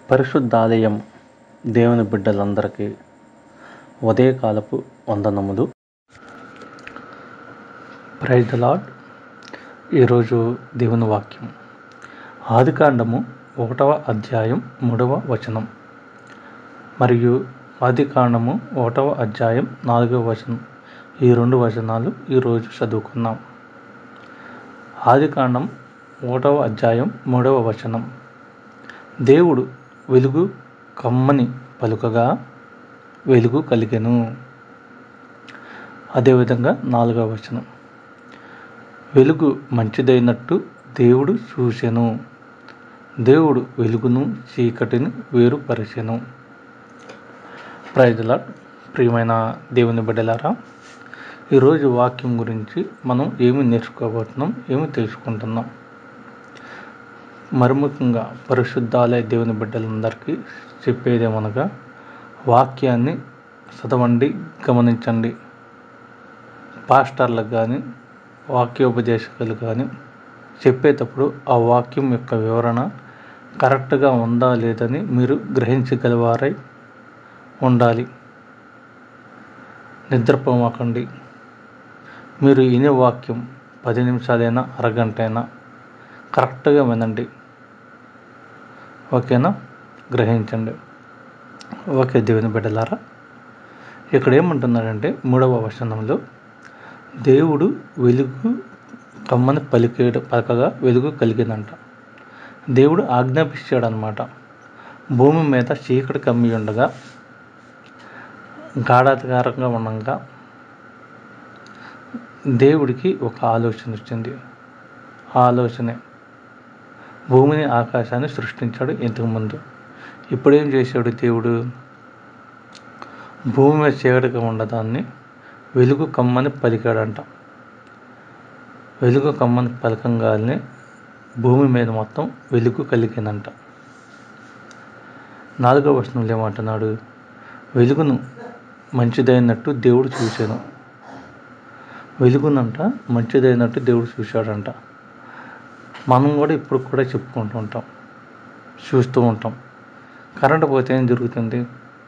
పరిశుద్ధాలయం దేవుని బిడ్డలందరికీ ఉదయకాలపు వందనములు ప్రైజ్ ద లాడ్ ఈరోజు దేవుని వాక్యం ఆదికాండము ఒకటవ అధ్యాయం మూడవ వచనం మరియు ఆదికాండము ఒకటవ అధ్యాయం నాలుగవ వచనం ఈ రెండు వచనాలు ఈరోజు చదువుకుందాం ఆదికాండం ఒకటవ అధ్యాయం మూడవ వచనం దేవుడు వెలుగు కమ్మని పలుకగా వెలుగు కలిగెను అదేవిధంగా నాలుగవ వచనం వెలుగు మంచిదైనట్టు దేవుడు చూసెను దేవుడు వెలుగును చీకటిని వేరుపరిచెను ప్రైజుల ప్రియమైన దేవుని బిడ్డలారా ఈరోజు వాక్యం గురించి మనం ఏమి నేర్చుకోబోతున్నాం ఏమి తెలుసుకుంటున్నాం మరి ముఖ్యంగా పరిశుద్ధాలయ దేవుని బిడ్డలందరికీ చెప్పేదేమనగా వాక్యాన్ని చదవండి గమనించండి పాస్టర్లకు కానీ వాక్యోపదేశకులు కానీ చెప్పేటప్పుడు ఆ వాక్యం యొక్క వివరణ కరెక్ట్గా ఉందా లేదని మీరు గ్రహించగలవారై ఉండాలి నిద్రపోమాకండి మీరు వినే వాక్యం పది నిమిషాలైనా అరగంట అయినా కరెక్ట్గా వినండి ఓకేనా గ్రహించండి ఓకే దేవుని బిడ్డలారా ఇక్కడ ఏమంటున్నాడంటే మూడవ వచనంలో దేవుడు వెలుగు కమ్మని పలికేడు పలకగా వెలుగు కలిగిందంట దేవుడు ఆజ్ఞాపించాడనమాట భూమి మీద చీకటి కమ్మి ఉండగా గాఢాధికారంగా ఉండగా దేవుడికి ఒక ఆలోచన వచ్చింది ఆ ఆలోచనే భూమిని ఆకాశాన్ని సృష్టించాడు ఇంతకుముందు ఇప్పుడేం చేశాడు దేవుడు భూమి మీద చీకటిగా ఉండదాన్ని వెలుగు కమ్మని పలికాడంట వెలుగు కమ్మని పలకంగానే భూమి మీద మొత్తం వెలుగు కలిగిందంట నాలుగవ వచనంలో ఏమంటున్నాడు వెలుగును మంచిదైనట్టు దేవుడు చూశాను వెలుగునంట మంచిదైనట్టు దేవుడు చూశాడంట మనం కూడా ఇప్పుడు కూడా చెప్పుకుంటూ ఉంటాం చూస్తూ ఉంటాం కరెంటు పోతే ఏం జరుగుతుంది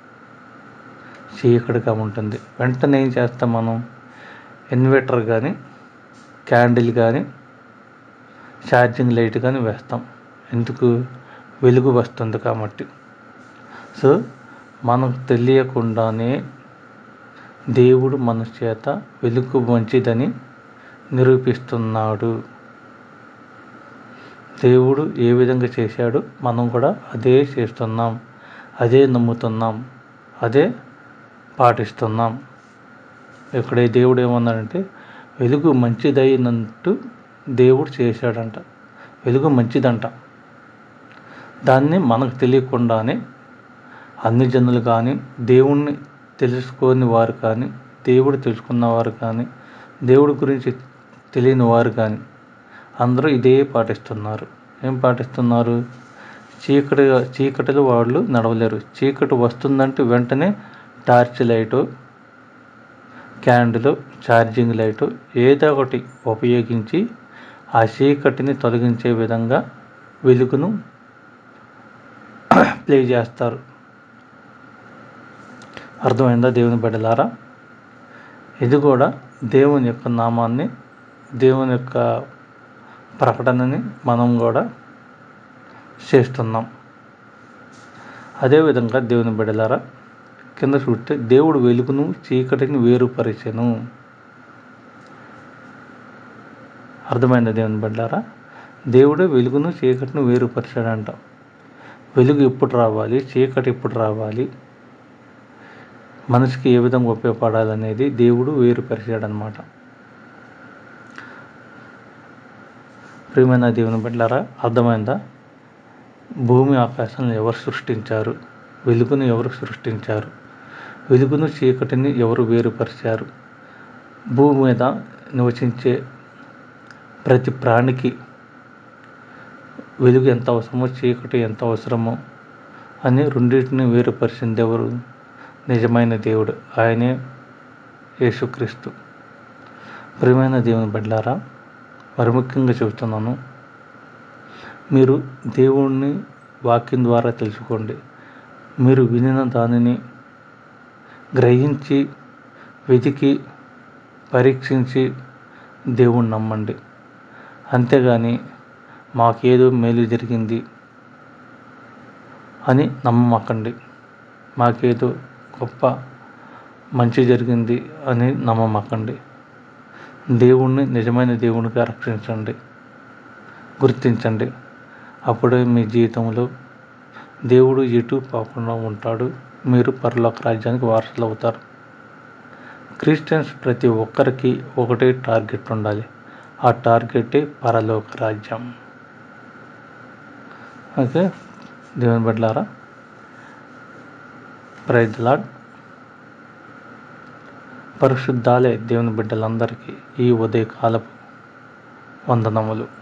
చీకటిగా ఉంటుంది వెంటనే ఏం చేస్తాం మనం ఇన్వర్టర్ కానీ క్యాండిల్ కానీ ఛార్జింగ్ లైట్ కానీ వేస్తాం ఎందుకు వెలుగు వస్తుంది కాబట్టి సో మనకు తెలియకుండానే దేవుడు మన చేత వెలుగు మంచిదని నిరూపిస్తున్నాడు దేవుడు ఏ విధంగా చేశాడు మనం కూడా అదే చేస్తున్నాం అదే నమ్ముతున్నాం అదే పాటిస్తున్నాం ఇక్కడ దేవుడు ఏమన్నాడంటే వెలుగు మంచిదైనట్టు దేవుడు చేశాడంట వెలుగు మంచిదంట దాన్ని మనకు తెలియకుండానే అన్ని జనులు కానీ దేవుణ్ణి తెలుసుకోని వారు కానీ దేవుడు తెలుసుకున్న వారు కానీ దేవుడి గురించి తెలియని వారు కానీ అందరూ ఇదే పాటిస్తున్నారు ఏం పాటిస్తున్నారు చీకటి చీకటిలో వాళ్ళు నడవలేరు చీకటి వస్తుందంటే వెంటనే torch light candle charging light ఏదో ఒకటి ఉపయోగించి ఆ చీకటిని తొలగించే విధంగా వెలుగును ప్లే చేస్తారు అర్థమైందా దేవుని బిడ్డలారా ఇది కూడా దేవుని యొక్క నామాన్ని దేవుని యొక్క ప్రకటనని మనం కూడా చేస్తున్నాం అదేవిధంగా దేవుని బిడ్డలారా కింద చూస్తే దేవుడు వెలుగును చీకటిని వేరుపరిచెను అర్థమైందా దేవుని బిడ్డలారా దేవుడే వెలుగును చీకటిని వేరుపరిచాడంట వెలుగు ఎప్పుడు రావాలి చీకటి ఎప్పుడు రావాలి మనిషికి ఏ విధంగా ఉపయోగపడాలనేది దేవుడు వేరుపరిచాడనమాట ప్రియమైన దేవుని బిడ్డలారా అర్థమైందా భూమి ఆకాశాలను ఎవరు సృష్టించారు వెలుగును ఎవరు సృష్టించారు వెలుగును చీకటిని ఎవరు వేరుపరిచారు భూమి మీద నివసించే ప్రతి ప్రాణికి వెలుగు ఎంత అవసరమో చీకటి ఎంత అవసరమో అని రెండింటిని వేరుపరిచింది ఎవరు నిజమైన దేవుడు ఆయనే యేసుక్రీస్తు ప్రియమైన దేవుని బిడ్డలారా మరి ముఖ్యంగా చెబుతున్నాను మీరు దేవుణ్ణి వాక్యం ద్వారా తెలుసుకోండి మీరు వినిన దానిని గ్రహించి వెతికి పరీక్షించి దేవుణ్ణి నమ్మండి అంతేగాని మాకేదో మేలు జరిగింది అని నమ్మమాకండి మాకేదో గొప్ప మంచి జరిగింది అని నమ్మమాకండి దేవుణ్ణి నిజమైన దేవునిగా రక్షించండి గుర్తించండి అప్పుడే మీ జీవితంలో దేవుడు ఎటు పోకుండా ఉంటాడు మీరు పరలోక రాజ్యానికి వారసులు అవుతారు క్రిస్టియన్స్ ప్రతి ఒక్కరికి ఒకటే టార్గెట్ ఉండాలి ఆ టార్గెటే పరలోక రాజ్యం ఓకే దేవుని బిడ్డలారా ప్రైజ్ లాడ్ పరిశుద్ధాలే దేవుని బిడ్డలందరికీ ఈ ఉదయకాలపు వందనములు